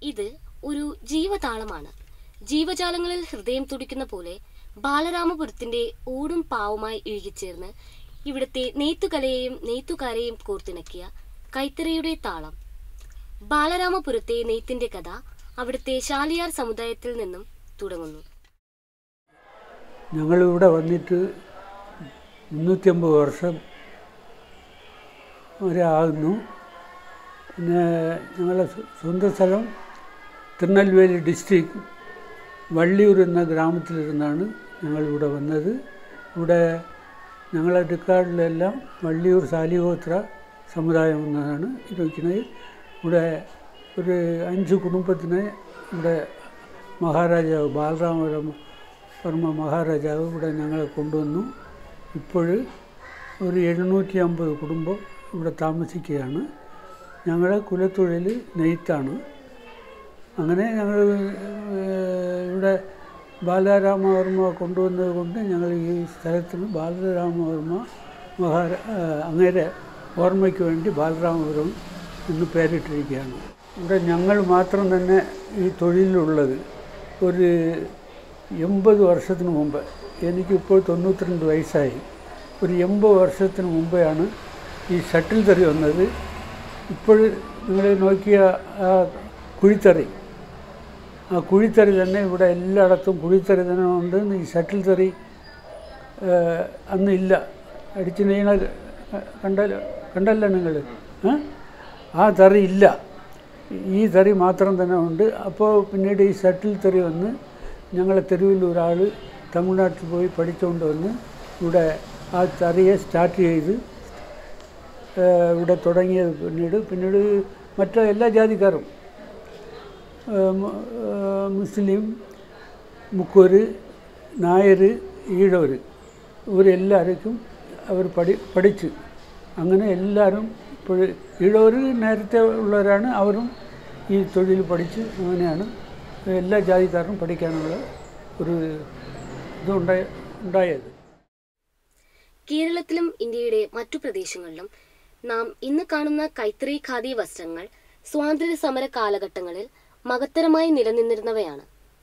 ഇത് ഒരു ജീവതാളമാണ് ജീവജാലങ്ങളിൽ ഹൃദയം തുടിക്കുന്ന പോലെ ബാലരാമപുരത്തിന്റെ ഊടും പാവുമായി ഇഴുകിച്ചേർന്ന് ഇവിടുത്തെ നെയ്ത്തുകലയെയും നെയ്ത്തുകാരെയും കോർത്തിണക്കിയ കൈത്തറിയുടെ താളം ബാലരാമപുരത്തെ നെയ്ത്തിന്റെ കഥ അവിടുത്തെ ശാലിയാർ സമുദായത്തിൽ നിന്നും തുടങ്ങുന്നു ഞങ്ങളിവിടെ വന്നിട്ട് മുന്നൂറ്റമ്പത് വർഷം വരെ ആകുന്നു പിന്നെ ഞങ്ങളുടെ സ്വ- സ്വന്തം സ്ഥലം തിരുനെൽവേലി ഡിസ്ട്രിക്ട് വള്ളിയൂർ എന്ന ഗ്രാമത്തിലിരുന്നാണ് ഞങ്ങളിവിടെ വന്നത് ഇവിടെ ഞങ്ങളെ ഡിക്കാർഡിലെല്ലാം വള്ളിയൂർ സാലിഗോത്ര സമുദായം എന്നതാണ് ഇരിക്കുന്നത് ഇവിടെ ഒരു അഞ്ച് കുടുംബത്തിന് ഇവിടെ മഹാരാജാവ് ബാലരാമപുരം വർമ്മ മഹാരാജാവ് ഇവിടെ ഞങ്ങളെ കൊണ്ടുവന്നു ഇപ്പോൾ ഒരു എഴുന്നൂറ്റി അമ്പത് കുടുംബം ഇവിടെ താമസിക്കുകയാണ് ഞങ്ങളുടെ കുലത്തൊഴിൽ നെയ്ത്താണ് അങ്ങനെ ഞങ്ങൾ ഇവിടെ ബാലരാമവർമ്മ കൊണ്ടുവന്നത് കൊണ്ട് ഞങ്ങൾ ഈ സ്ഥലത്തിന് ബാലരാമവർമ്മ മഹാരാ അങ്ങേരെ ഓർമ്മയ്ക്ക് വേണ്ടി ബാലരാമപുരം എന്ന് പേരിട്ടിരിക്കുകയാണ് ഇവിടെ ഞങ്ങൾ മാത്രം തന്നെ ഈ തൊഴിലിലുള്ളത് ഒരു എൺപത് വർഷത്തിന് മുമ്പ് എനിക്കിപ്പോൾ തൊണ്ണൂറ്റിരണ്ട് വയസ്സായി ഒരു എൺപത് വർഷത്തിന് മുമ്പെയാണ് ഈ ഷട്ടിൽ തെറി വന്നത് ഇപ്പോൾ നിങ്ങൾ നോക്കിയ ആ കുഴിത്തറി ആ കുഴിത്തറി തന്നെ ഇവിടെ എല്ലായിടത്തും കുഴിത്തറി തന്നെ ഉണ്ട് ഈ ഷട്ടിൽ തെറി ഏഹ്, അന്ന് ഇല്ല അടിച്ച് നെയ്യണ കണ്ടല്ലോ കണ്ടല്ലോ നിങ്ങൾ ആ തെറി ഇല്ല ഈ തെറി മാത്രം തന്നെ ഉണ്ട് അപ്പോൾ പിന്നീട് ഈ ഷട്ടിൽ തെറി വന്ന് ഞങ്ങളെ തെരുവിൽ ഒരാൾ തമിഴ്നാട്ടിൽ പോയി പഠിച്ചുകൊണ്ട് വന്ന് ഇവിടെ ആ തെറിയെ സ്റ്റാർട്ട് ചെയ്ത് ഏഹ്, ഇവിടെ തുടങ്ങിയത് പിന്നീട് പിന്നീട് മറ്റു എല്ലാ ജാതിക്കാരും ഏഹ് മു- ഏഹ് മുസ്ലിം മുക്കൂര് നായർ ഈഴവർ ഇവരെല്ലാവർക്കും അവർ പഠി പഠിച്ച് അങ്ങനെ എല്ലാവരും ഇപ്പോൾ ഈഴവർ നേരത്തെ ഉള്ളവരാണ് അവരും ഈ തൊഴിൽ പഠിച്ച് അങ്ങനെയാണ് എല്ലാ ജാതിക്കാരും പഠിക്കാനുള്ള ഒരു ഇതുണ്ടായ ഉണ്ടായത് കേരളത്തിലും ഇന്ത്യയുടെ മറ്റു പ്രദേശങ്ങളിലും നാം ഇന്ന് കാണുന്ന കൈത്തറി ഖാദി വസ്ത്രങ്ങൾ സ്വാതന്ത്ര്യ സമര കാലഘട്ടങ്ങളിൽ മഹത്തരമായി നിലനിന്നിരുന്നവയാണ്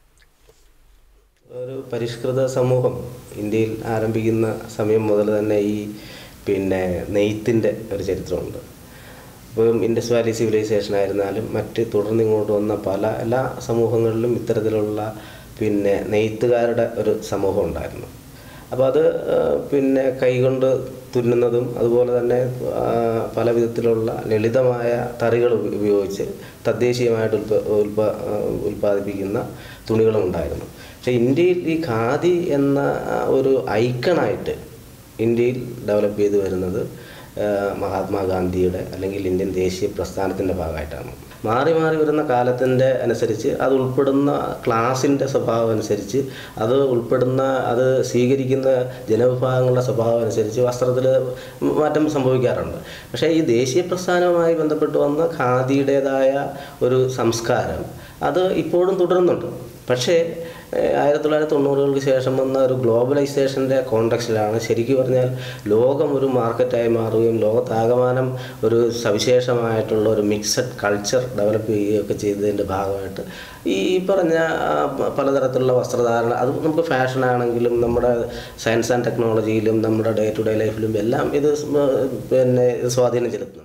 ഒരു പരിഷ്കൃത സമൂഹം ഇന്ത്യയിൽ ആരംഭിക്കുന്ന സമയം മുതൽ തന്നെ ഈ പിന്നെ നെയ്ത്തിൻ്റെ ഒരു ചരിത്രമുണ്ട് ഇപ്പം ഇൻഡസ് വാലി സിവിലൈസേഷൻ ആയിരുന്നാലും മറ്റ് തുടർന്ന് ഇങ്ങോട്ട് വന്ന പല എല്ലാ സമൂഹങ്ങളിലും ഇത്തരത്തിലുള്ള പിന്നെ നെയ്ത്തുകാരുടെ ഒരു സമൂഹം ഉണ്ടായിരുന്നു അപ്പോൾ അത് ആ, പിന്നെ കൈകൊണ്ട് തുന്നുന്നതും അതുപോലെ തന്നെ ആ, പല വിധത്തിലുള്ള ലളിതമായ തറികൾ ഉപ- ഉപയോഗിച്ച് തദ്ദേശീയമായിട്ട് ഉൽപ്പ ഉൽപ്പ ആ, ഉൽപ്പാദിപ്പിക്കുന്ന തുണികളും ഉണ്ടായിരുന്നു പക്ഷേ ഇന്ത്യയിൽ ഈ ഖാദി എന്ന ആ, ഒരു ഐക്കണായിട്ട് ഇന്ത്യയിൽ ഡെവലപ്പ് ചെയ്തു വരുന്നത് ആ, മഹാത്മാഗാന്ധിയുടെ അല്ലെങ്കിൽ ഇന്ത്യൻ ദേശീയ പ്രസ്ഥാനത്തിൻ്റെ ഭാഗമായിട്ടാണ് മാറി മാറി വരുന്ന കാലത്തിൻ്റെ അനുസരിച്ച് അത് ഉൾപ്പെടുന്ന ക്ലാസിൻ്റെ സ്വഭാവം അനുസരിച്ച് അത് ഉൾപ്പെടുന്ന അത് സ്വീകരിക്കുന്ന ജനവിഭാഗങ്ങളുടെ സ്വഭാവം അനുസരിച്ച് വസ്ത്രത്തിൽ മാറ്റം സംഭവിക്കാറുണ്ട് പക്ഷേ ഈ ദേശീയ പ്രസ്ഥാനവുമായി ബന്ധപ്പെട്ട് വന്ന ഖാദിയുടേതായ ഒരു സംസ്കാരം അത് ഇപ്പോഴും തുടരുന്നുണ്ട് പക്ഷേ ഏഹ്, ആയിരത്തി തൊള്ളായിരത്തി തൊണ്ണൂറുകൾക്ക് ശേഷം വന്ന ഒരു ഗ്ലോബലൈസേഷൻ്റെ കോണ്ടക്സ്റ്റിലാണ് ശരിക്കും പറഞ്ഞാൽ ലോകം ഒരു മാർക്കറ്റായി മാറുകയും ലോകത്താകമാനം ഒരു സവിശേഷമായിട്ടുള്ള ഒരു മിക്സഡ് കൾച്ചർ ഡെവലപ്പ് ചെയ്യുകയൊക്കെ ചെയ്തതിൻ്റെ ഭാഗമായിട്ട് ഈ പറഞ്ഞ ആ, പ- പലതരത്തിലുള്ള വസ്ത്രധാരണ അത് നമുക്ക് ഫാഷൻ ആണെങ്കിലും നമ്മുടെ സയൻസ് ആൻഡ് ടെക്നോളജിയിലും നമ്മുടെ ഡേ ടു ഡേ ലൈഫിലും എല്ലാം ഇത് സ്മ- പിന്നെ സ്വാധീനം ചെലുത്തുന്നുണ്ട്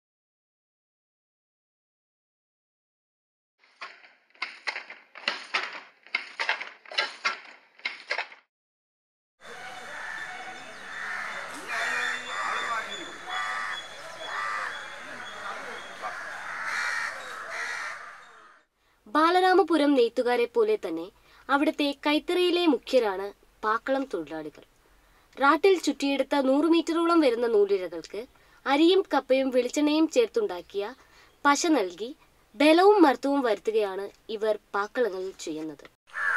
ബാലരാമപുരം നെയ്ത്തുകാരെ പോലെ തന്നെ അവിടുത്തെ കൈത്തറിയിലെ മുഖ്യരാണ് പാക്കളം തൊഴിലാളികൾ റാട്ടിൽ ചുറ്റിയെടുത്ത നൂറ് മീറ്ററോളം വരുന്ന നൂലിഴകൾക്ക് അരിയും കപ്പയും വെളിച്ചെണ്ണയും ചേർത്തുണ്ടാക്കിയ പശ നൽകി ബലവും മർദ്ദവും വരുത്തുകയാണ് ഇവർ പാക്കളങ്ങളിൽ ചെയ്യുന്നത്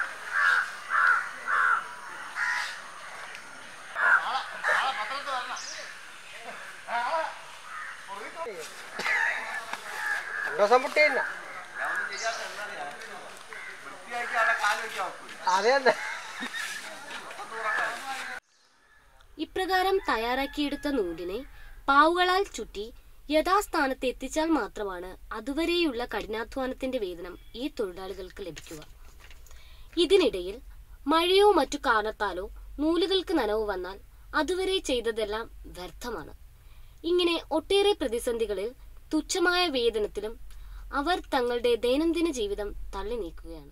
ദിവസം പൊട്ടിയില്ല അതെ അതെ ഇപ്രകാരം തയ്യാറാക്കിയെടുത്ത നൂലിനെ പാവുകളാൽ ചുറ്റി യഥാസ്ഥാനത്ത് എത്തിച്ചാൽ മാത്രമാണ് അതുവരെയുള്ള കഠിനാധ്വാനത്തിന്റെ വേതനം ഈ തൊഴിലാളികൾക്ക് ലഭിക്കുക ഇതിനിടയിൽ മഴയോ മറ്റു കാരണത്താലോ നൂലുകൾക്ക് നനവ് വന്നാൽ അതുവരെ ചെയ്തതെല്ലാം വ്യർത്ഥമാണ് ഇങ്ങനെ ഒട്ടേറെ പ്രതിസന്ധികളിൽ തുച്ഛമായ വേതനത്തിലും അവർ തങ്ങളുടെ ദൈനംദിന ജീവിതം തള്ളി നീക്കുകയാണ്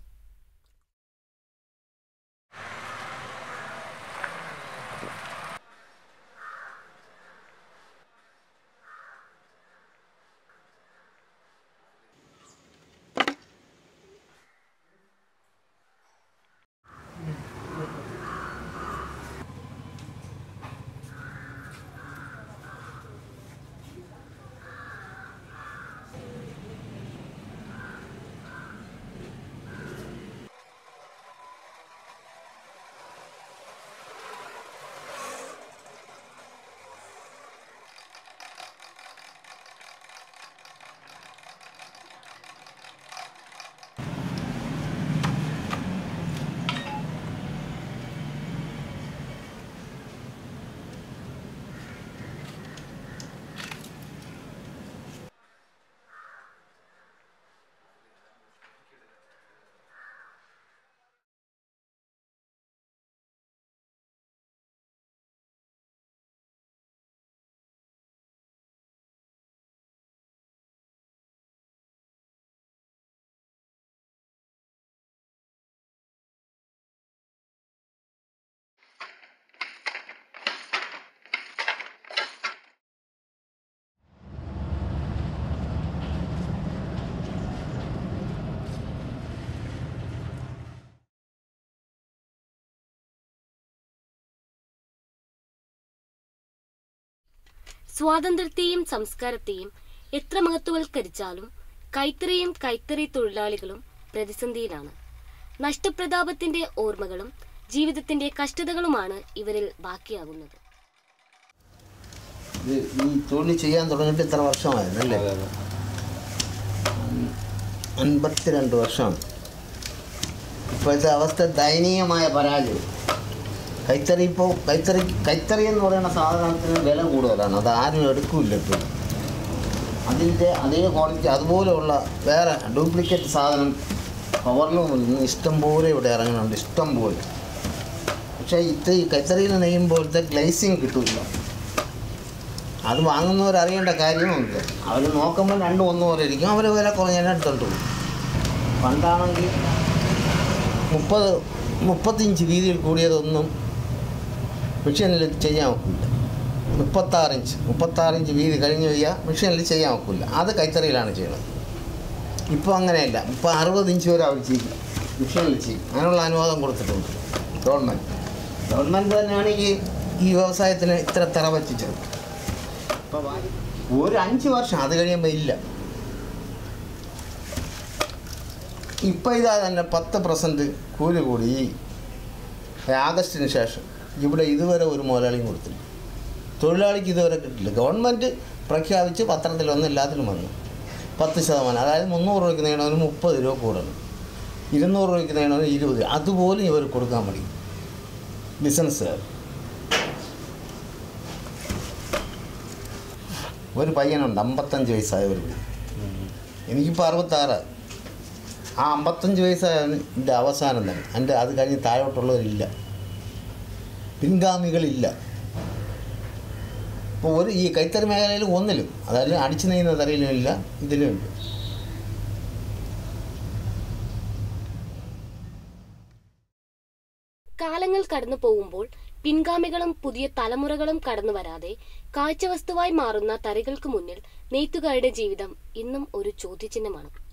സ്വാതന്ത്ര്യത്തെയും സംസ്കാരത്തെയും എത്ര മഹത്വവൽക്കരിച്ചാലും കൈത്തറിയും കൈത്തറി തൊഴിലാളികളും പ്രതിസന്ധിയിലാണ് നഷ്ടപ്രതാപത്തിന്റെ ഓർമ്മകളും ജീവിതത്തിന്റെ കഷ്ടതകളുമാണ് ഇവരിൽ ബാക്കിയാകുന്നത് ഇത് ഈ തൊഴിൽ ചെയ്യാൻ തുടങ്ങിയിട്ട് ഇത്ര വർഷമായിരുന്നു അല്ലേ അൻപത്തിരണ്ട് വർഷമാണ് ഇപ്പോഴത്തെ അവസ്ഥ ദയനീയമായ പരാജയം കൈത്തറി ഇപ്പോൾ കൈത്തറി കൈത്തറി എന്ന് പറയുന്ന സാധനത്തിന് വില കൂടുതലാണ് അത് ആരും എടുക്കില്ല ഇപ്പോൾ അതിൻ്റെ അതേ ക്വാളിറ്റി അതുപോലെയുള്ള വേറെ ഡ്യൂപ്ലിക്കേറ്റ് സാധനം പവർലൂമിൽ നിന്ന് ഇഷ്ടം പോലെ ഇവിടെ ഇറങ്ങുന്നുണ്ട് ഇഷ്ടം പോലെ പക്ഷേ ഇത് ഈ കൈത്തറിയിൽ നെയ്യുമ്പോഴത്തെ ഗ്ലേസിങ് കിട്ടില്ല അത് വാങ്ങുന്നവർ അറിയേണ്ട കാര്യമൊന്നുമില്ല അവർ നോക്കുമ്പോൾ രണ്ടും ഒന്ന് പോലെ ഇരിക്കും അവർ വില കുറഞ്ഞതിനെ എടുത്തോണ്ട് പോകും പണ്ടാണെങ്കിൽ മുപ്പത് മുപ്പത്തിഞ്ച് വീതിയിൽ കൂടിയതൊന്നും മെഷീനിൽ ചെയ്യാൻ ഒക്കില്ല മുപ്പത്താറ് ഇഞ്ച് മുപ്പത്താറ് ഇഞ്ച് വീതി കഴിഞ്ഞ് കഴിഞ്ഞാൽ മെഷീനിൽ ചെയ്യാൻ ഒക്കില്ല അത് കൈത്തറിയിലാണ് ചെയ്യണത് ഇപ്പോൾ അങ്ങനെയല്ല ഇപ്പോൾ അറുപത് ഇഞ്ച് വരെ അവർ ചെയ്യും മെഷീനിൽ ചെയ്യും അതിനുള്ള അനുവാദം കൊടുത്തിട്ടുണ്ട് ഗവൺമെൻറ് ഗവൺമെൻറ് തന്നെയാണ് ഈ ഈ വ്യവസായത്തിന് ഇത്ര തറ വച്ചിച്ചത് ഇപ്പോൾ ഒരു അഞ്ച് വർഷം അത് കഴിയുമ്പോൾ ഇല്ല ഇപ്പം ഇതാ തന്നെ പത്ത് പെർസെൻറ്റ് കൂലി കൂടി ഈ ആഗസ്റ്റിന് ശേഷം ഇവിടെ ഇതുവരെ ഒരു മുതലാളിയും കൊടുത്തില്ല തൊഴിലാളിക്ക് ഇതുവരെ കിട്ടില്ല ഗവൺമെൻറ് പ്രഖ്യാപിച്ച് പത്രത്തിലൊന്നും എല്ലാത്തിലും വന്നു പത്ത് ശതമാനം അതായത് മുന്നൂറ് രൂപയ്ക്ക് നേടണവന് മുപ്പത് രൂപ കൂടണം ഇരുന്നൂറ് രൂപയ്ക്ക് നേടണവന് ഇരുപത് അതുപോലും ഇവർ കൊടുക്കാൻ മതി ബിസിനസ്സുകാർ ഒരു പയ്യനുണ്ട് അമ്പത്തഞ്ച് വയസ്സായ ഒരു എനിക്കിപ്പോൾ അറുപത്താറ് ആ അമ്പത്തഞ്ച് വയസ്സായവന് എൻ്റെ അവസാനം തന്നെ എൻ്റെ അത് കഴിഞ്ഞ് താഴോട്ടുള്ളവരില്ല പിൻഗാമികളില്ല ഇപ്പോൾ ഒരു ഈ കൈത്തറി മേഖലയിൽ ഒന്നിലും അതായത് അടിച്ചു നെയ്യുന്ന തറയിലും ഇല്ല ഇതിലും ഇല്ല കാലങ്ങൾ കടന്നു പോകുമ്പോൾ പിൻഗാമികളും പുതിയ തലമുറകളും കടന്നു വരാതെ കാഴ്ചവസ്തുവായി മാറുന്ന തറികൾക്ക് മുന്നിൽ നെയ്ത്തുകാരുടെ ജീവിതം ഇന്നും ഒരു ചോദ്യചിഹ്നമാണ്